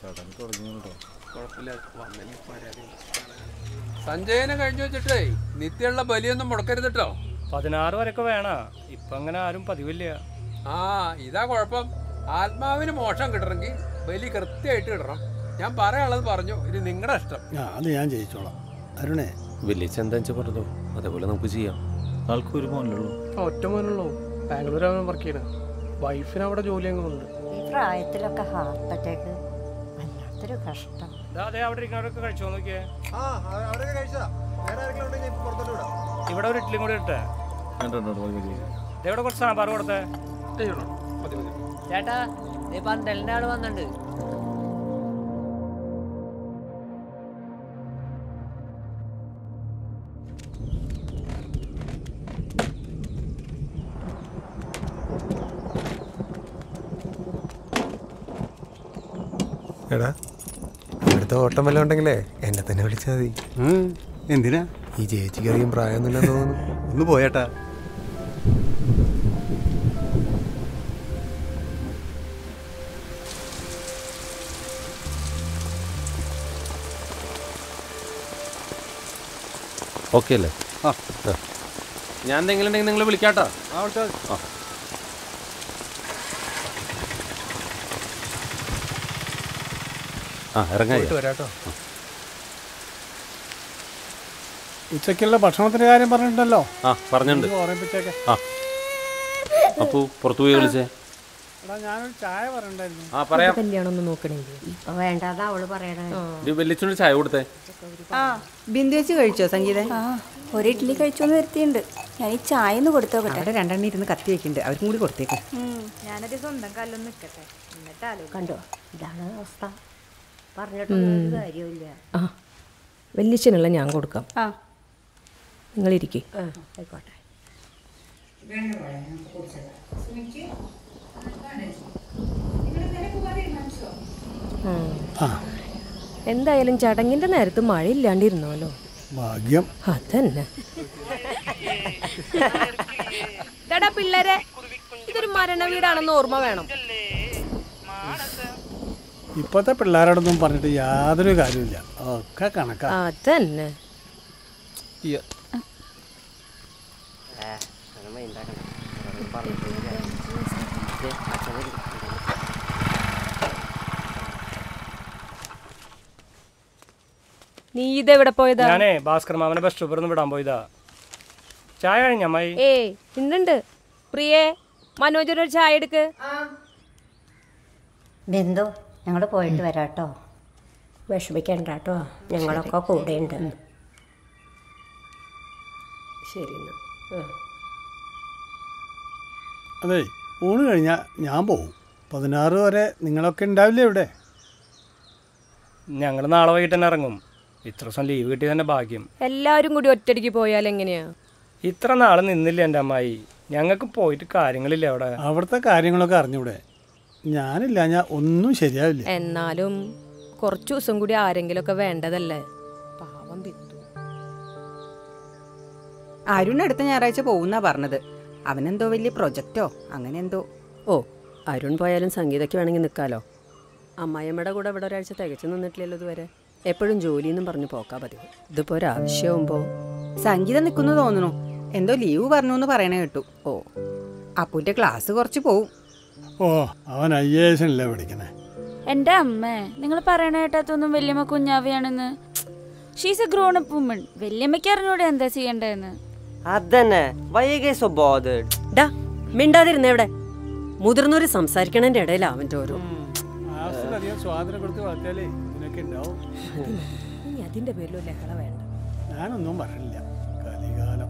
കുഴപ്പമില്ല വന്നതിന് പരാതി സഞ്ജയനെ കഴിഞ്ഞു വെച്ചിട്ടേ നിത്യമുള്ള ബലിയൊന്നും മുടക്കരുത് കേട്ടോ പതിനാറ് വരെയൊക്കെ വേണ ഇപ്പൊ അങ്ങനെ ആരും പതിവില്ല ആ ഇതാ കുഴപ്പം ആത്മാവിന് മോശം കിട്ടണമെങ്കിൽ ബലി കൃത്യമായിട്ട് കിട്ടണം ഞാൻ പറയാനുള്ളത് പറഞ്ഞു ഇത് നിങ്ങളുടെ ഇഷ്ടം ആ അത് ഞാൻ ജയിച്ചോളാം അരുണേ വലിയ എന്താ വെച്ചാൽ പറഞ്ഞോ അതേപോലെ നമുക്ക് ചെയ്യാം ആൾക്ക് ഒരു മോനുള്ളൂ ഒറ്റ മോനുള്ളൂ ബാംഗ്ലൂരാണ് വർക്ക് ചെയ്യണത് വൈഫിന് അവിടെ ജോലി അങ്ങുണ്ട് ഈ പ്രായത്തിലൊക്കെ ഹാർട്ട് അറ്റാക്ക് വല്ലാത്തൊരു കഷ്ടം അതെ അവിടെ ഇരിക്കുന്നവരൊക്കെ കഴിച്ചോ നോക്കിയേ ആ അവരൊക്കെ കഴിച്ചതാ വേറെ ആരെങ്കിലും ഉണ്ടെങ്കിൽ പുറത്തോട്ട് വിടാം ഇവിടെ ഒരു ഇഡ്ഡലിയും കൂടി ഇട്ടേ ദേ ഇവിടെ കുറച്ച് സാമ്പാർ കൊടുത്തേ മതി മതി ചേട്ടാ ദേ പന്തലിന്റെ ആള് വന്നിട്ടുണ്ട് എടാ ഇവിടുത്തെ ഓട്ടം വല്ലതും ഉണ്ടെങ്കിലേ എന്നെ തന്നെ വിളിച്ചാൽ മതി എന്തിനാ ഈ ചേച്ചിക്ക് അധികം പ്രായമൊന്നുമില്ലെന്ന് തോന്നുന്നു ഒന്ന് പോയേട്ടാ ഓക്കെ അല്ലേ ആ ഞാൻ എന്തെങ്കിലും ഉണ്ടെങ്കിൽ നിങ്ങൾ വിളിക്കാട്ടോ ആ വിളിച്ചാൽ ആ ആ ഇറങ്ങാം വരാട്ടോ ഉച്ചയ്ക്കുള്ള ഭക്ഷണത്തിന്റെ കാര്യം പറഞ്ഞിട്ടുണ്ടല്ലോ ആ പറഞ്ഞിട്ടുണ്ട് ഒന്ന് ഓർമ്മിപ്പിച്ചേക്കെ ആ അപ്പു പുറത്തു പോയി വിളിച്ചേ എടാ ഞാനൊരു ചായ പറയണ്ടായിരുന്നു ആ പറയാം കല്യാണം ഒന്ന് നോക്കണെങ്കിൽ ഇപ്പൊ വേണ്ടാതാ അവള് പറയണേ ഇത് വെല്ലിച്ചോണ്ട് ചായ കൊടുത്തേ ആ ബിന്ദു വെച്ച് കഴിച്ചോ സംഗീത ആ ഒരു ഇഡ്ഡലി കഴിച്ചോന്ന് വരുത്തിയുണ്ട് ഞാൻ ഈ ചായ ഒന്ന് കൊടുത്തോക്കട്ടെ അവിടെ രണ്ടെണ്ണം ഇരുന്ന് കത്തി വെക്കുന്നുണ്ട് അവർക്കും കൂടി കൊടുത്തേക്ക് ഞാനൊരു സ്വന്തം കല്ലൊന്ന് നിൽക്കട്ടെ എന്നിട്ട് ആലോചിക്കാം കണ്ടോ ഇതാണ് അവസ്ഥ പറഞ്ഞിട്ടൊന്നും ഒരു കാര്യമില്ല ആ വല്യച്ഛനുള്ള ഞാൻ കൊടുക്കാം ആ നിങ്ങളിരിക്കേ ആ ആയിക്കോട്ടെ ആ എന്തായാലും ചടങ്ങിന്റെ നേരത്ത് മഴ ഇല്ലാണ്ടിരുന്നോലോ ഭാഗ്യം അതന്നെ ഇതടാ പിള്ളേരെ ഇതൊരു മരണ വീടാണെന്ന് ഓർമ്മ വേണം ഇപ്പോഴത്തെ പിള്ളേരോടൊന്നും പറഞ്ഞിട്ട് യാതൊരു കാര്യമില്ല ഒക്കെ കണക്കാ അതന്നെ നീ ഇതെവിടെ പോയതാ ഞാനേ ഭാസ്കർ മാമനെ ബസ് സ്റ്റോപ്പിൽ നിന്ന് വിടാൻ പോയതാ ചായ കഴിഞ്ഞ അമ്മായി ഏയ് ഇന്നുണ്ട് പ്രിയേ മനോജനൊരു ചായ എടുക്ക് ബിന്ദു ഞങ്ങൾ പോയിട്ട് വരാട്ടോ വിഷമിക്കണ്ട കേട്ടോ ഞങ്ങളൊക്കെ കൂടെയുണ്ട് ശരി എന്നാ ആ. അതെ ഊണ് കഴിഞ്ഞാൽ ഞാൻ പോകും പതിനാറ് വരെ നിങ്ങളൊക്കെ ഉണ്ടാവില്ലേ ഇവിടെ ഞങ്ങൾ നാളെ വൈകിട്ട് തന്നെ ഇറങ്ങും ഇത്ര ദിവസം ലീവ് കിട്ടിയത് തന്നെ ഭാഗ്യം എല്ലാവരും കൂടി ഒറ്റയ്ക്ക് പോയാൽ എങ്ങനെയാ ഇത്ര നാൾ നിന്നില്ല എൻ്റെ അമ്മായി ഞങ്ങൾക്ക് പോയിട്ട് കാര്യങ്ങളില്ല അവിടെ അവിടുത്തെ കാര്യങ്ങളൊക്കെ അറിഞ്ഞൂടെ ഞാനില്ല ഞാൻ ഒന്നും ശരിയാവില്ല എന്നാലും കുറച്ചു ദിവസം കൂടി ആരെങ്കിലുമൊക്കെ വേണ്ടതല്ലേ പാവം ബിന്ദു അരുൺ അടുത്ത ഞായറാഴ്ച പോകുന്നാ പറഞ്ഞത് അവനെന്തോ വലിയ പ്രൊജക്റ്റോ അങ്ങനെ എന്തോ ഓ അരുൺ പോയാലും സംഗീതയ്ക്ക് വേണമെങ്കിൽ നിൽക്കാലോ അമ്മായിയമ്മയുടെ കൂടെ ഇവിടെ ഒരാഴ്ച തികച്ചു നിന്നിട്ടില്ലല്ലോ ഇതുവരെ എപ്പോഴും ജോലിയെന്നും പറഞ്ഞു പോക്കാ പതിവ് ഇതിപ്പോൾ ഒരാവശ്യമാകുമ്പോൾ സംഗീതം നിൽക്കുന്നു തോന്നുന്നു എന്തോ ലീവ് പറഞ്ഞു എന്ന് പറയണ കേട്ടു ഓ അപ്പൂന്റെ ക്ലാസ് കുറച്ച് പോവും ഓ അവൻ ഐ എ എസിനല്ലേ പഠിക്കണേ എൻ്റെ അമ്മേ നിങ്ങൾ പറയണ കേട്ടാത്തൊന്നും വല്യമ്മ കുഞ്ഞാവിയാണെന്ന് she's a grown up woman വല്യമ്മയ്ക്ക് അറിഞ്ഞൂടെ എന്താ ചെയ്യണ്ടേന്ന് അതന്നെ വൈകെ സോ ബോധേഡ് ഡാ മിണ്ടാതിരുന്നേ ഇവിടെ മുതിർന്നവര് സംസാരിക്കണതിന്റെ ഇടയിൽ അവൻ്റെ ഓരോ ആവശ്യത്തിലധികം സ്വാതന്ത്ര്യം കൊടുത്ത് വളർത്തിയാലേ ഇതിനൊക്കെ ഉണ്ടാവും ഇനി അതിന്റെ പേരിലും ലഹള വേണ്ട ഞാനൊന്നും പറഞ്ഞില്ല കലികാലം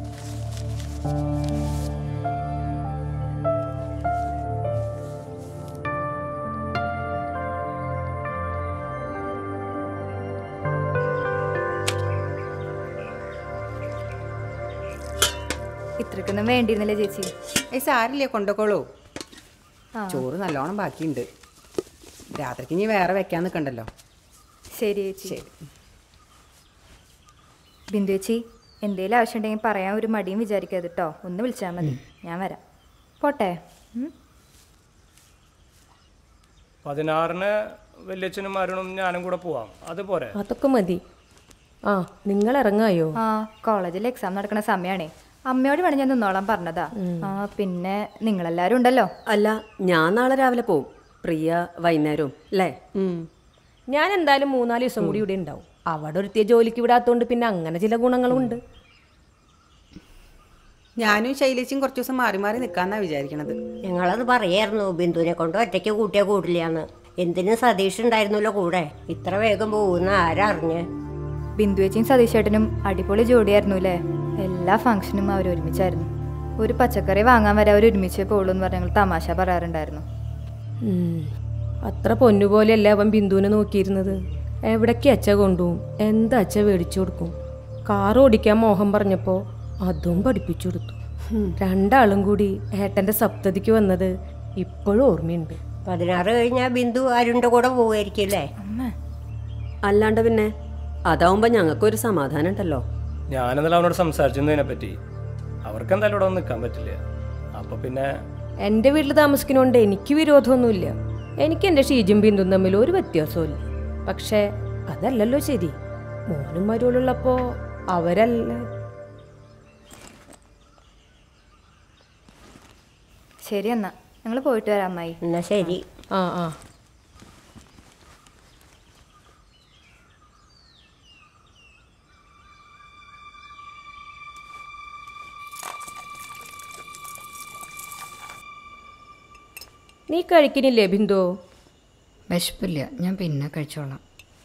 ഇത്രക്കൊന്നും വേണ്ടിയിരുന്നില്ലേ ചേച്ചി ഏ സാരില്ലേ കൊണ്ടോക്കോളൂ ആ. ചോറ് നല്ലോണം ബാക്കിയുണ്ട് രാത്രിക്ക് ഇനി വേറെ വെക്കാൻ നിൽക്കണ്ടല്ലോ ശരി ചേച്ചി ബിന്ദു ചേച്ചി എന്തേലും ആവശ്യമുണ്ടെങ്കിൽ പറയാൻ ഒരു മടിയും വിചാരിക്കരുത് കേട്ടോ ഒന്ന് വിളിച്ചാൽ മതി ഞാൻ വരാം പോട്ടെ ഉം? പതിനാറിന് വല്യച്ഛനും അരുണും ഞാനും കൂടെ പോവാം അതുപോരെ അതൊക്കെ മതി ആ നിങ്ങൾ ഇറങ്ങായോ ആ കോളേജിൽ എക്സാം നടക്കുന്ന സമയമാണേ അമ്മയോട് വേണം ഞാൻ നിന്നോളാൻ പറഞ്ഞതാ ആ പിന്നെ നിങ്ങളെല്ലാരും ഉണ്ടല്ലോ അല്ല ഞാൻ നാളെ രാവിലെ പോവും പ്രിയ വൈകുന്നേരവും അല്ലേ ഞാൻ എന്തായാലും മൂന്നാല് ദിവസം കൂടി ഇവിടെ ഉണ്ടാവും അവിടെ ഒരുത്തിയ ജോലിക്ക് വിടാത്തോണ്ട് പിന്നെ അങ്ങനെ ചില ഗുണങ്ങളും ഉണ്ട് ഞാനും ശൈലേച്ചും കുറച്ച് ദിവസം മാറി മാറി നിൽക്കാന്നാ വിചാരിക്കണത് ഞങ്ങളത് പറയായിരുന്നു ബിന്ദുവിനെ കൊണ്ട് ഒറ്റയ്ക്ക് കൂട്ടിയാ കൂടില്ലാന്ന് എന്തിനും സതീഷ് ഉണ്ടായിരുന്നല്ലോ കൂടെ ഇത്ര വേഗം പോകുന്ന ആരാ അറിഞ്ഞ് ബിന്ദുവേച്ചിയും സതീശേട്ടനും അടിപൊളി ജോഡിയായിരുന്നു അല്ലേ എല്ലാ ഫംഗ്ഷനും അവർ ഒരുമിച്ചായിരുന്നു ഒരു പച്ചക്കറി വാങ്ങാൻ വരെ അവർ ഒരുമിച്ചേ പോകുള്ളൂ എന്ന് പറഞ്ഞ് ഞങ്ങൾ തമാശ പറയാറുണ്ടായിരുന്നു ഉം. അത്ര പൊന്നുപോലെയല്ലേ അവൻ ബിന്ദുവിനെ നോക്കിയിരുന്നത് എവിടേക്ക് അച്ഛ കൊണ്ടുപോകും എന്താ അച്ഛ മേടിച്ചു കൊടുക്കും കാർ ഓടിക്കാൻ മോഹം പറഞ്ഞപ്പോൾ അതും പഠിപ്പിച്ചു കൊടുത്തു രണ്ടാളും കൂടി ഏട്ടൻ്റെ സപ്തതിക്ക് വന്നത് ഇപ്പോഴും ഓർമ്മയുണ്ട് പതിനാറ് കഴിഞ്ഞാൽ ബിന്ദു അരുണിന്റെ കൂടെ പോവായിരിക്കും അല്ലേ അല്ലാണ്ട് പിന്നെ അതാവുമ്പോൾ ഞങ്ങൾക്കൊരു സമാധാനം ഉണ്ടല്ലോ ഞാനെന്നാലും അവനോട് സംസാരിച്ചതിനെ പറ്റി അവർക്ക് എന്തായാലും ഇവിടെ വന്ന് നിൽക്കാൻ പറ്റില്ല അപ്പൊ പിന്നെ എൻ്റെ വീട്ടിൽ താമസിക്കുന്നതുകൊണ്ട് എനിക്ക് വിരോധമൊന്നുമില്ല എനിക്ക് എൻ്റെ ഷീജും ബിന്ദും തമ്മിൽ ഒരു വ്യത്യാസവും പക്ഷേ അതല്ലല്ലോ ശരി മോനും മരുളുള്ളപ്പോൾ അവരല്ല ശരി എന്നാ ഞങ്ങൾ പോയിട്ട് വരാം അമ്മായി എന്നാ ശരി ആ ആ നീ കഴിക്കുന്നില്ലേ ബിന്ദു വിശപ്പില്ല ഞാൻ പിന്നെ കഴിച്ചോളാം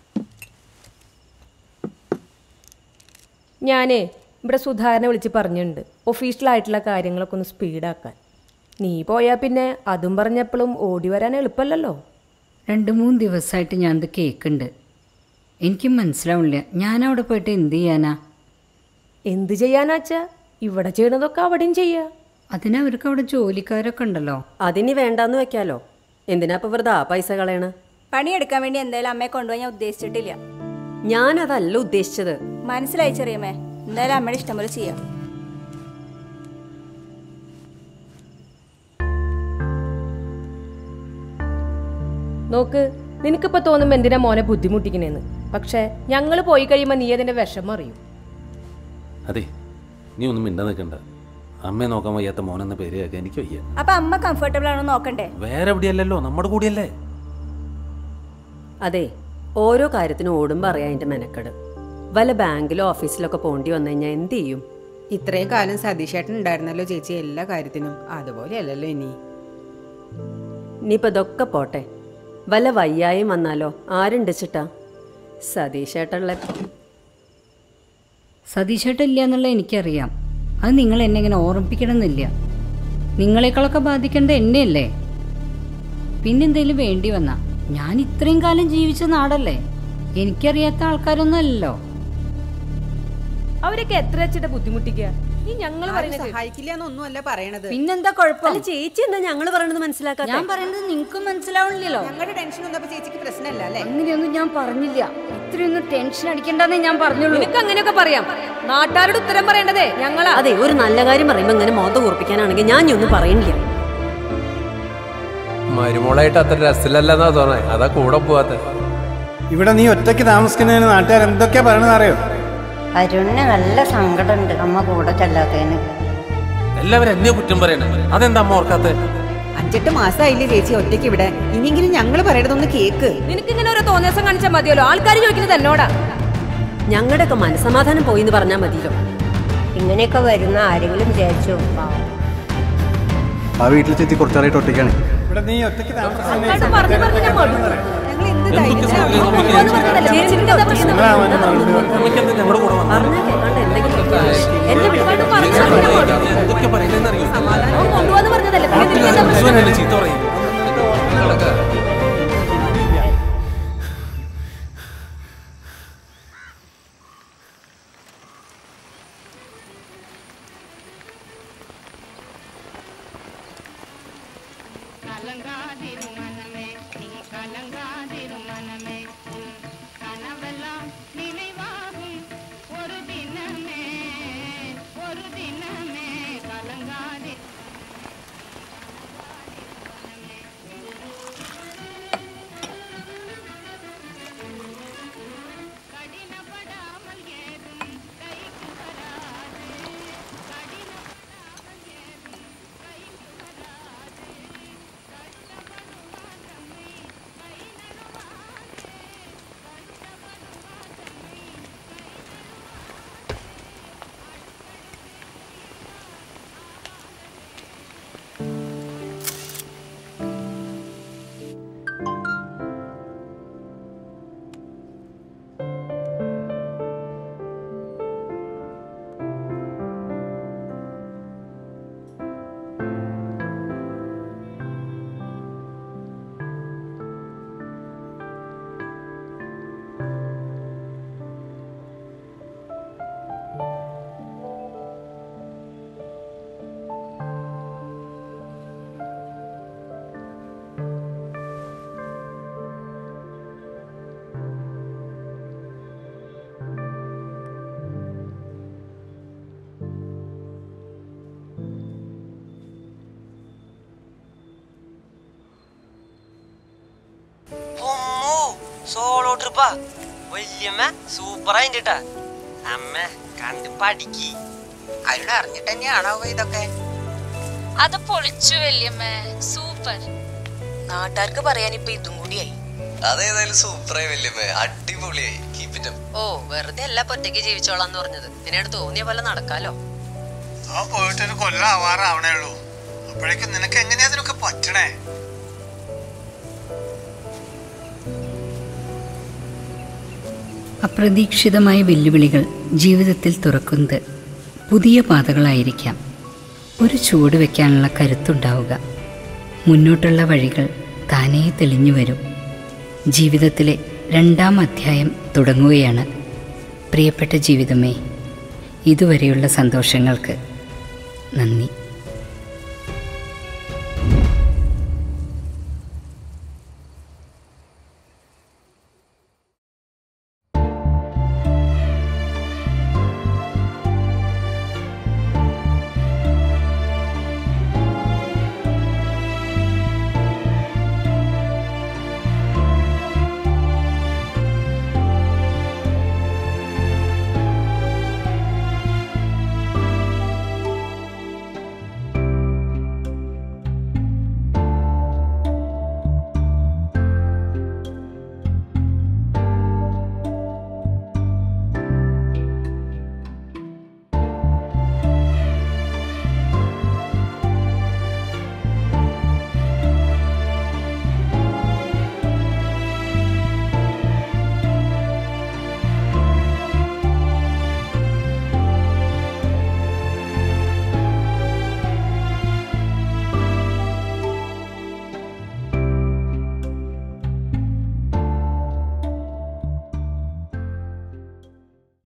ഞാനേ ഇവിടെ സുധാരനെ വിളിച്ച് പറഞ്ഞിട്ടുണ്ട് ഒഫീഷ്യലായിട്ടുള്ള കാര്യങ്ങളൊക്കെ ഒന്ന് സ്പീഡാക്കാൻ നീ പോയാൽ പിന്നെ അതും പറഞ്ഞപ്പോഴും ഓടി വരാൻ എളുപ്പമല്ലല്ലോ രണ്ട് മൂന്ന് ദിവസമായിട്ട് ഞാൻ ഇത് കേൾക്കുന്നുണ്ട് എനിക്ക് മനസ്സിലാവില്ല ഞാൻ അവിടെ പോയിട്ട് എന്ത് ചെയ്യാനാ എന്ത് ചെയ്യാനാച്ചാ ഇവിടെ ചെയ്യണതൊക്കെ അവിടെയും ചെയ്യാ അതിന് അവർക്ക് അവിടെ ജോലിക്കാരൊക്കെ ഉണ്ടല്ലോ അതിനി വേണ്ടാന്ന് വെക്കാലോ എന്തിനാ ഇപ്പൊ വെറുതെ ആ പൈസ കളയണ പണിയെടുക്കാൻ വേണ്ടി എന്തായാലും അമ്മയെ കൊണ്ടുപോയി ഞാൻ ഉദ്ദേശിച്ചിട്ടില്ല ഞാനതല്ല ഉദ്ദേശിച്ചത് മനസ്സിലായി ചെറിയമ്മേ എന്തായാലും അമ്മയുടെ ഇഷ്ടം പോലെ ചെയ്യാം നോക്ക് നിനക്കിപ്പോ തോന്നും എന്തിനാ മോനെ ബുദ്ധിമുട്ടിക്കണേന്ന് പക്ഷെ ഞങ്ങൾ പോയി കഴിയുമ്പോൾ നീ അതിന്റെ വിഷമം അറിയും അതെ നീ ഒന്നും മിണ്ട നിൽക്കണ്ട അമ്മയെ നോക്കാൻ വയ്യാത്ത മോനെന്ന പേര് കേൾക്കാൻ എനിക്ക് വയ്യ അപ്പൊ അമ്മ കംഫർട്ടബിൾ ആണോ നോക്കണ്ടേ വേറെ എവിടെയല്ലല്ലോ നമ്മുടെ കൂടെയല്ലേ അതെ ഓരോ കാര്യത്തിനും ഓടുമ്പോൾ അറിയാം അതിന്റെ മെനക്കെട് വല്ല ബാങ്കിലോ ഓഫീസിലൊക്കെ പോണ്ടി വന്നു കഴിഞ്ഞാൽ എന്ത് ചെയ്യും ഇത്രയും കാലം സതീഷേട്ടൻ ഉണ്ടായിരുന്നല്ലോ ചേച്ചി എല്ലാ കാര്യത്തിനും അതുപോലെ അല്ലല്ലോ ഇനി ഇനിയിപ്പോൾ ഇതൊക്കെ പോട്ടെ വല്ല വയ്യായും വന്നാലോ ആരുണ്ട് ചിട്ടാ സതീഷേട്ടുള്ള സതീശേട്ടൻ ഇല്ല എന്നുള്ള എനിക്കറിയാം അത് നിങ്ങൾ എന്നെ ഇങ്ങനെ ഓർമ്മിപ്പിക്കണമെന്നില്ല നിങ്ങളെക്കാളൊക്കെ ബാധിക്കേണ്ട എന്നെയല്ലേ പിന്നെന്തേലും വേണ്ടി വന്നാ ഞാൻ ഇത്രയും കാലം ജീവിച്ച നാടല്ലേ എനിക്കറിയാത്ത ആൾക്കാരൊന്നും അല്ലല്ലോ അവരൊക്കെ എത്ര വെച്ചിട്ട് ബുദ്ധിമുട്ടിക്കുക ഈ ഞങ്ങൾ പറയുന്നത് സഹായിക്കില്ല എന്നൊന്നും അല്ല പറയണത് പിന്നെന്താ കുഴപ്പം അല്ല ചേച്ചി എന്താ ഞങ്ങൾ പറയണത് മനസ്സിലാക്കാത്ത ഞാൻ പറയുന്നത് നിങ്ങൾക്കും മനസ്സിലാവണില്ലല്ലോ ഞങ്ങളുടെ ടെൻഷൻ ഒന്നും അപ്പൊ ചേച്ചിക്ക് പ്രശ്നമല്ല അല്ലേ അങ്ങനെയൊന്നും ഞാൻ പറഞ്ഞില്ല ഇത്രയൊന്നും ടെൻഷൻ അടിക്കണ്ടെന്നേ ഞാൻ പറഞ്ഞുള്ളൂ നിനക്ക് അങ്ങനെയൊക്കെ പറയാം നാട്ടുകാരുടെ ഉത്തരം പറയേണ്ടതേ ഞങ്ങളാ അതെ ഒരു നല്ല കാര്യം പറയുമ്പോൾ ഇങ്ങനെ മോത കുറിപ്പിക്കാനാണെങ്കിൽ ഞാൻ ഇനി ഒന്നും പറയുന്നില്ല മരുമോളായിട്ട് അത്ര രസമില്ലെന്നാ തോന്നേ അതാ കൂടെ പോവാത്ത ഇവിടെ നീ ഒറ്റയ്ക്ക് താമസിക്കുന്നതിന് നാട്ടുകാർ എന്തൊക്കെയാ പറയണെന്ന് അറിയോ അരുണിന് നല്ല സങ്കടമുണ്ട് അമ്മ കൂടെ ചെല്ലാത്തതിന് എല്ലാവരും എന്നെ കുറ്റം പറയണേ അതെന്താ അമ്മ ഓർക്കാത്ത അഞ്ചെട്ട് മാസമായില്ലേ ചേച്ചി ഒറ്റയ്ക്ക് ഇവിടെ ഇനിയെങ്കിലും ഞങ്ങൾ പറയണതൊന്ന് കേക്ക് നിനക്ക് ഇങ്ങനെ ഓരോ തോന്നിയാസം കാണിച്ചാൽ മതിയല്ലോ ആൾക്കാർ ചോദിക്കുന്നത് എന്നോടാ ഞങ്ങളുടെയൊക്കെ മനസമാധാനം പോയി എന്ന് പറഞ്ഞാൽ മതിയല്ലോ ഇങ്ങനെയൊക്കെ വരുന്ന ആരെങ്കിലും വിചാരിച്ചു പാവം. ആ വീട്ടിൽ ചെത്തി കുറച്ചാളായിട്ട് ഒറ്റയ്ക്കാണ് ഇവിടെ നീ ഒറ്റയ്ക്ക് ആൾക്കാരോട് പറഞ്ഞു പറഞ്ഞു ഞാൻ മടുത്തു. എന്തൊക്കെ സൗകര്യം നമുക്ക് ചേച്ചിക്ക് എന്താ പ്രശ്നം? അമ്മയ്ക്കെന്താ ഞങ്ങളുടെ കൂടെ വന്നത് പറഞ്ഞാൽ കേൾക്കാണ്ട് എന്തെങ്കിലും എന്നെ വിളിക്കാണ്ട് എന്തൊക്കെ പറയുന്നതെന്ന് അറിയോ അവൻ കൊണ്ടുപോകാന്ന് പറഞ്ഞതല്ലേ പിന്നെ നിനക്ക് എന്താ പ്രശ്നം? ഇവനല്ലേ ചീത്ത പറയും ട്രിപ്പാ വല്യമ്മ സൂപ്പറായിട്ടാ അമ്മ കണ്ട് പഠിക്കി അരുൺ അറിഞ്ഞിട്ട് തന്നെയാണോ ഇതൊക്കെ അത് പൊളിച്ചു വല്യമ്മേ സൂപ്പർ നാട്ടുകാർക്ക് പറയാൻ ഇപ്പൊ ഇതും കൂടിയായി അതേതായാലും സൂപ്പറായി വല്യമ്മ അടിപൊളിയായി കീപ് ഇറ്റ് ഓ വെറുതെ അല്ല ഒറ്റയ്ക്ക് ജീവിച്ചോളാന്ന് പറഞ്ഞത് ഇതിനോട് തോന്നിയ പോലെ നടക്കാലോ അവൻ പോയിട്ട് ഒരു കൊല്ലം ആവാറാവണേ ഉള്ളൂ അപ്പോഴേക്കും നിനക്ക് എങ്ങനെയാ അതിനൊക്കെ പറ്റണേ അപ്രതീക്ഷിതമായ വെല്ലുവിളികൾ ജീവിതത്തിൽ തുറക്കുന്നത് പുതിയ പാതകളായിരിക്കാം ഒരു ചുവട് വയ്ക്കാനുള്ള കരുത്തുണ്ടാവുക മുന്നോട്ടുള്ള വഴികൾ താനേ തെളിഞ്ഞു വരും ജീവിതത്തിലെ രണ്ടാം അധ്യായം തുടങ്ങുകയാണ് പ്രിയപ്പെട്ട ജീവിതമേ ഇതുവരെയുള്ള സന്തോഷങ്ങൾക്ക് നന്ദി